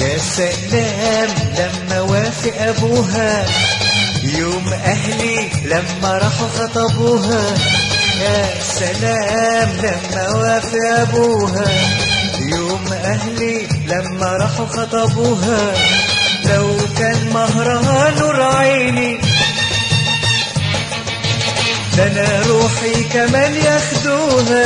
يا سلام لما وافق ابوها يوم اهلي لما راحوا خطبوها يا سلام لما وافق ابوها يوم اهلي لما راحوا خطبوها لو كان مهرها نور عيني ده انا روحي كمان ياخدوها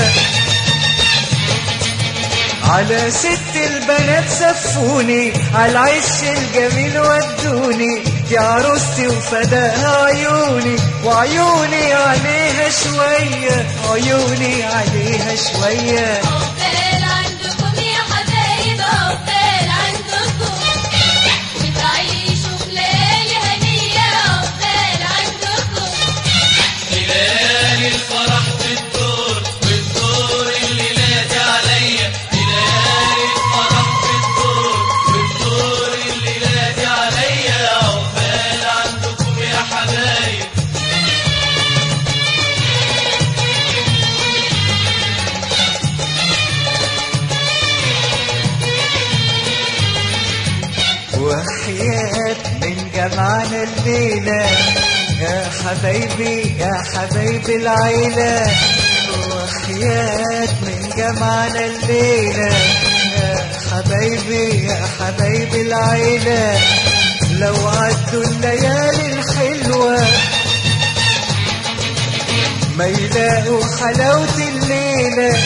على ست البنات زفوني على العش الجميل ودوني دي عروستي وفداها عيوني وعيوني عليها شوية عيوني عليها شوية عقبال عندكم يا حبايب عقبال عندكم بتعيشوا في ليالي هنية عقبال عندكم ليالي الفرح بالدور والدور اللي نادي عليا ليالي الفرح بالدور والدور اللي نادي عليا عقبال عندكم يا حبايب وحياة من جمعنا الليلة يا حبايبي يا حبايبي العيلة وحياة من جمعنا الليلة يا حبايبي يا حبايبي العيلة لو عدوا الليالي الحلوة ما يلاقوا حلاوة الليلة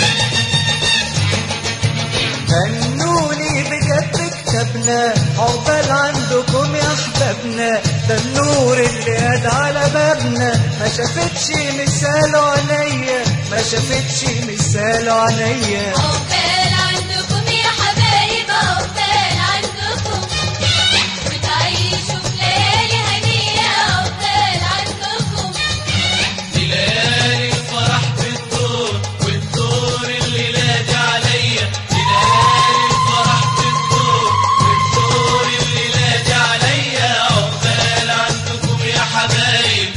هنوني بجد كتبنا عقبال عندكم يا احبابنا ده النور اللي قاد على بابنا ما شافتش مثاله عينيا ما شافتش مثاله عينيا عقبال عندكم يا حبايب عقبال عندكم بتعيشوا في ليالي هنية عقبال عندكم ليالي الفرح بالدور والدور اللي نادي عليا ليالي الفرح بالدور والدور اللي نادي عليا عقبال عندكم يا حبايب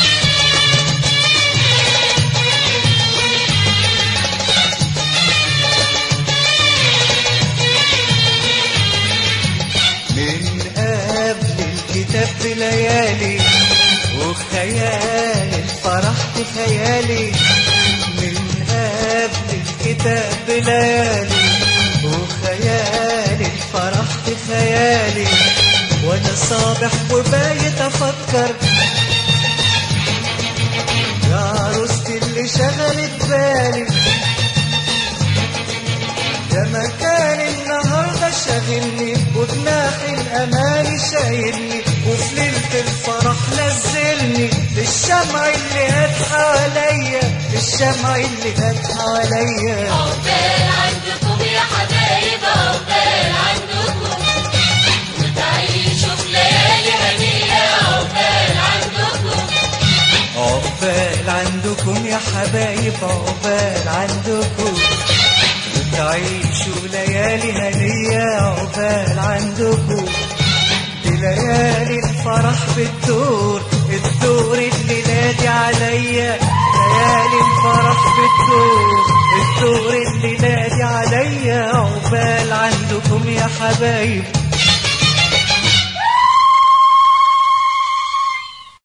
من قبل الكتاب بليالي وخيال الفرح في خيالي من قبل الكتاب بليالي وخيال الفرح في خيالي وانا صابح وبايت افكر يا عروستي اللي شغلت بالي ده مكان النهاردة شاغلني وجناح الأمان شايلني وفي ليلة الفرح نزلني للشمع اللي هات حواليا للشمع اللي هات حواليا عقبال عندكم يا حبايب عقبال عندكم بتعيشوا في ليالي هنية عقبال عندكم عقبال عندكم يا حبايب عقبال عندكم تعيشوا ليالي هنية عقبال عندكم دي ليالي الفرح بالدور الدور اللي نادي عليا ليالي الفرح بالدور الدور اللي نادي عليا عقبال عندكم يا حبايب